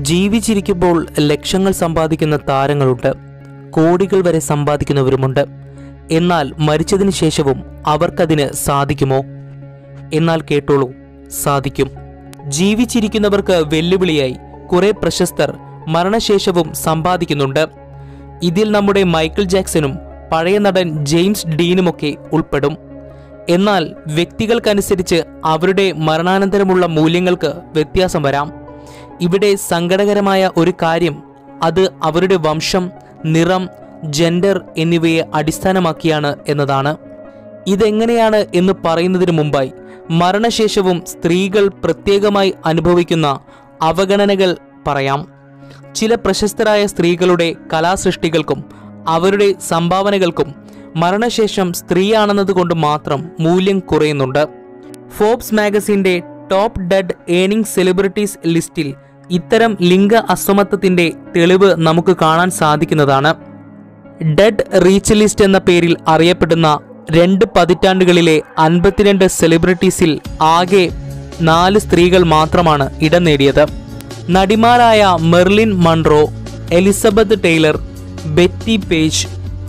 ജീവിച്ചിരിക്കുമ്പോൾ ലക്ഷങ്ങൾ സമ്പാദിക്കുന്ന താരങ്ങളുണ്ട് കോടികൾ വരെ സമ്പാദിക്കുന്നവരുമുണ്ട് എന്നാൽ മരിച്ചതിന് ശേഷവും അവർക്കതിന് സാധിക്കുമോ എന്നാൽ കേട്ടോളൂ സാധിക്കും ജീവിച്ചിരിക്കുന്നവർക്ക് വെല്ലുവിളിയായി കുറെ പ്രശസ്തർ മരണശേഷവും സമ്പാദിക്കുന്നുണ്ട് ഇതിൽ നമ്മുടെ മൈക്കിൾ ജാക്സണും പഴയ നടൻ ജെയിംസ് ഡീനുമൊക്കെ ഉൾപ്പെടും എന്നാൽ വ്യക്തികൾക്കനുസരിച്ച് അവരുടെ മരണാനന്തരമുള്ള മൂല്യങ്ങൾക്ക് വ്യത്യാസം വരാം ഇവിടെ സങ്കടകരമായ ഒരു കാര്യം അത് അവരുടെ വംശം നിറം ജെൻഡർ എന്നിവയെ അടിസ്ഥാനമാക്കിയാണ് എന്നതാണ് ഇതെങ്ങനെയാണ് എന്ന് പറയുന്നതിന് മുമ്പായി മരണശേഷവും സ്ത്രീകൾ പ്രത്യേകമായി അനുഭവിക്കുന്ന അവഗണനകൾ പറയാം ചില പ്രശസ്തരായ സ്ത്രീകളുടെ കലാസൃഷ്ടികൾക്കും അവരുടെ സംഭാവനകൾക്കും മരണശേഷം സ്ത്രീയാണെന്നതുകൊണ്ട് മാത്രം മൂല്യം കുറയുന്നുണ്ട് ഫോബ്സ് മാഗസിന്റെ ടോപ്പ് ഡെഡ് ഏണിംഗ് സെലിബ്രിറ്റീസ് ലിസ്റ്റിൽ ഇത്തരം ലിംഗ അസമത്വത്തിന്റെ തെളിവ് നമുക്ക് കാണാൻ സാധിക്കുന്നതാണ് ഡെഡ് റീച്ച് ലിസ്റ്റ് എന്ന പേരിൽ അറിയപ്പെടുന്ന രണ്ട് പതിറ്റാണ്ടുകളിലെ അൻപത്തിരണ്ട് സെലിബ്രിറ്റീസിൽ ആകെ നാല് സ്ത്രീകൾ മാത്രമാണ് ഇടം നേടിയത് നടിമാരായ Marilyn Monroe Elizabeth Taylor Bettie Page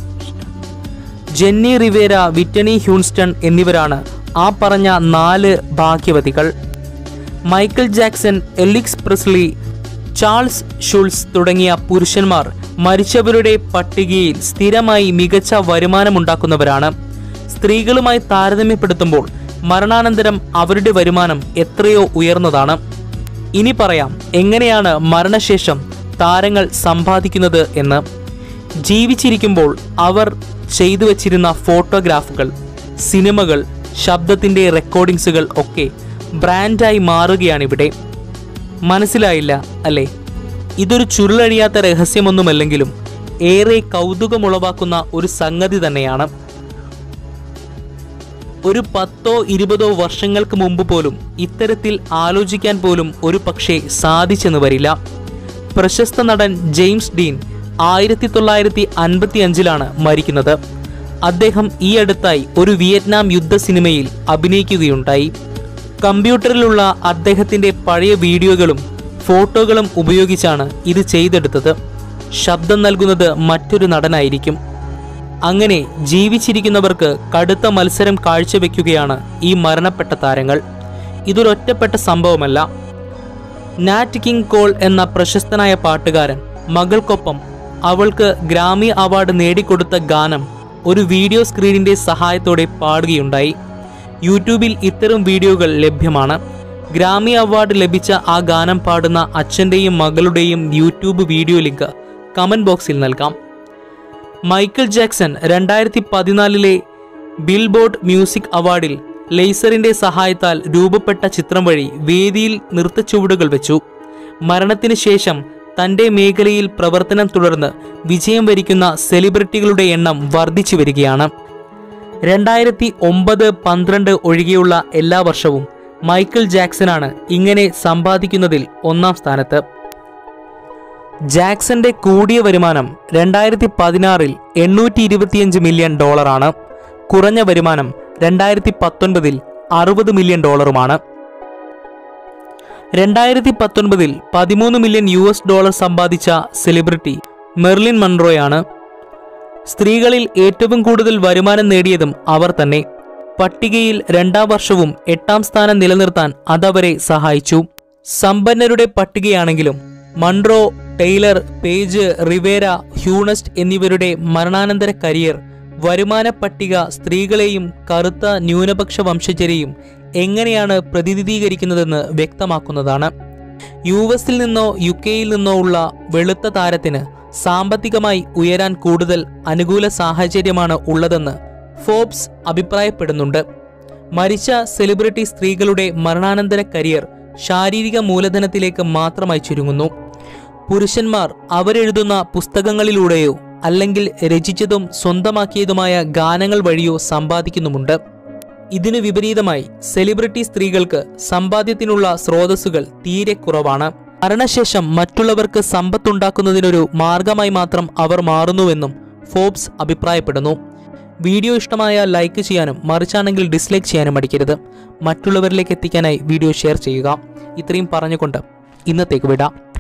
Jenni Rivera Whitney Houston എന്നിവരാണ് ആ പറഞ്ഞ നാല് ഭാഗ്യവതികൾ Michael Jackson Elvis Presley Charles Schulz തുടങ്ങിയ പുരുഷന്മാർ മരിച്ചവരുടെ പട്ടികയിൽ സ്ഥിരമായി മികച്ച വരുമാനമുണ്ടാക്കുന്നവരാണ് സ്ത്രീകളുമായി താരതമ്യപ്പെടുത്തുമ്പോൾ മരണാനന്തരം അവരുടെ വരുമാനം എത്രയോ ഉയർന്നതാണ് ഇനി പറയാം എങ്ങനെയാണ് മരണശേഷം താരങ്ങൾ സമ്പാദിക്കുന്നത് എന്ന് ജീവിച്ചിരിക്കുമ്പോൾ അവർ ചെയ്തു വച്ചിരുന്ന ഫോട്ടോഗ്രാഫുകൾ സിനിമകൾ ശബ്ദത്തിൻ്റെ റെക്കോർഡിങ്സുകൾ ഒക്കെ ബ്രാൻഡായി മാറുകയാണിവിടെ മനസ്സിലായില്ല അല്ലേ ഇതൊരു ചുരുളഴിയാത്ത രഹസ്യമൊന്നുമല്ലെങ്കിലും ഏറെ കൗതുകമുളവാക്കുന്ന ഒരു സംഗതി തന്നെയാണ് ഒരു പത്തോ ഇരുപതോ വർഷങ്ങൾക്ക് മുമ്പ് പോലും ഇത്തരത്തിൽ ആലോചിക്കാൻ പോലും ഒരു പക്ഷേ സാധിച്ചെന്ന് വരില്ല പ്രശസ്ത നടൻ ജെയിംസ് ഡീൻ ആയിരത്തി തൊള്ളായിരത്തി അൻപത്തി അഞ്ചിലാണ് മരിക്കുന്നത് അദ്ദേഹം ഈ അടുത്തായി ഒരു വിയറ്റ്നാം യുദ്ധ സിനിമയിൽ അഭിനയിക്കുകയുണ്ടായി കമ്പ്യൂട്ടറിലുള്ള അദ്ദേഹത്തിന്റെ പഴയ വീഡിയോകളും ഫോട്ടോകളും ഉപയോഗിച്ചാണ് ഇത് ചെയ്തെടുത്തത് ശബ്ദം നൽകുന്നത് മറ്റൊരു നടനായിരിക്കും അങ്ങനെ ജീവിച്ചിരിക്കുന്നവർക്ക് കടുത്ത മത്സരം കാഴ്ചവെക്കുകയാണ് ഈ മരണപ്പെട്ട താരങ്ങൾ ഇതൊരൊറ്റപ്പെട്ട സംഭവമല്ല നാറ്റ് കിങ് കോൾ എന്ന പ്രശസ്തനായ പാട്ടുകാരൻ മകൾക്കൊപ്പം അവൾക്ക് ഗ്രാമി അവാർഡ് നേടിക്കൊടുത്ത ഗാനം ഒരു വീഡിയോ സ്ക്രീനിന്റെ സഹായത്തോടെ പാടുകയുണ്ടായി യൂട്യൂബിൽ ഇത്തരം വീഡിയോകൾ ലഭ്യമാണ് ഗ്രാമി അവാർഡ് ലഭിച്ച ആ ഗാനം പാടുന്ന അച്ഛൻ്റെയും മകളുടെയും യൂട്യൂബ് വീഡിയോ ലിങ്ക് കമന്റ് ബോക്സിൽ നൽകാം മൈക്കിൾ ജാക്സൺ രണ്ടായിരത്തി പതിനാലിലെ ബിൽബോർഡ് മ്യൂസിക് അവാർഡിൽ ലേസറിന്റെ സഹായത്താൽ രൂപപ്പെട്ട ചിത്രം വഴി വേദിയിൽ നൃത്തച്ചുവടുകൾ വെച്ചു മരണത്തിന് ശേഷം തന്റെ മേഖലയിൽ പ്രവർത്തനം തുടർന്ന് വിജയം വരിക്കുന്ന സെലിബ്രിറ്റികളുടെ എണ്ണം വർദ്ധിച്ചു വരികയാണ് രണ്ടായിരത്തി ഒമ്പത് പന്ത്രണ്ട് ഒഴികെയുള്ള എല്ലാ വർഷവും മൈക്കിൾ ജാക്സനാണ് ഇങ്ങനെ സമ്പാദിക്കുന്നതിൽ ഒന്നാം സ്ഥാനത്ത് ജാക്സന്റെ കൂടിയ വരുമാനം രണ്ടായിരത്തി പതിനാറിൽ എണ്ണൂറ്റി ഇരുപത്തിയഞ്ച് മില്യൺ ഡോളറാണ് കുറഞ്ഞ വരുമാനം രണ്ടായിരത്തി പത്തൊൻപതിൽ അറുപത് മില്യൺ ഡോളറുമാണ് രണ്ടായിരത്തി പത്തൊൻപതിൽ പതിമൂന്ന് മില്യൺ യു എസ് ഡോളർ സമ്പാദിച്ച സെലിബ്രിറ്റി മെർലിൻ മൺറോയാണ് സ്ത്രീകളിൽ ഏറ്റവും കൂടുതൽ വരുമാനം നേടിയതും അവർ തന്നെ പട്ടികയിൽ രണ്ടാം വർഷവും എട്ടാം സ്ഥാനം നിലനിർത്താൻ അതവരെ സഹായിച്ചു സമ്പന്നരുടെ പട്ടികയാണെങ്കിലും മൺറോ ടൈലർ പേജ് റിവേര ഹ്യൂണസ്റ്റ് എന്നിവരുടെ മരണാനന്തര കരിയർ വരുമാന പട്ടിക സ്ത്രീകളെയും കറുത്ത ന്യൂനപക്ഷ വംശജരെയും എങ്ങനെയാണ് പ്രതിനിധീകരിക്കുന്നതെന്ന് വ്യക്തമാക്കുന്നതാണ് യു എസിൽ നിന്നോ യു കെയിൽ നിന്നോ ഉള്ള വെളുത്ത താരത്തിന് സാമ്പത്തികമായി ഉയരാൻ കൂടുതൽ അനുകൂല സാഹചര്യമാണ് ഉള്ളതെന്ന് ഫോബ്സ് അഭിപ്രായപ്പെടുന്നുണ്ട് മരിച്ച സെലിബ്രിറ്റി സ്ത്രീകളുടെ മരണാനന്തര കരിയർ ശാരീരിക മൂലധനത്തിലേക്ക് മാത്രമായി ചുരുങ്ങുന്നു പുരുഷന്മാർ അവരെഴുതുന്ന പുസ്തകങ്ങളിലൂടെയോ അല്ലെങ്കിൽ രചിച്ചതും സ്വന്തമാക്കിയതുമായ ഗാനങ്ങൾ വഴിയോ സമ്പാദിക്കുന്നുമുണ്ട് ഇതിനു വിപരീതമായി സെലിബ്രിറ്റി സ്ത്രീകൾക്ക് സമ്പാദ്യത്തിനുള്ള സ്രോതസ്സുകൾ തീരെ കുറവാണ് മരണശേഷം മറ്റുള്ളവർക്ക് സമ്പത്തുണ്ടാക്കുന്നതിനൊരു മാർഗമായി മാത്രം അവർ മാറുന്നുവെന്നും ഫോബ്സ് അഭിപ്രായപ്പെടുന്നു വീഡിയോ ഇഷ്ടമായ ലൈക്ക് ചെയ്യാനും മറിച്ചാണെങ്കിൽ ഡിസ്ലൈക്ക് ചെയ്യാനും മടിക്കരുത് മറ്റുള്ളവരിലേക്ക് എത്തിക്കാനായി വീഡിയോ ഷെയർ ചെയ്യുക ഇത്രയും പറഞ്ഞുകൊണ്ട് ഇന്നത്തേക്ക് വിടാം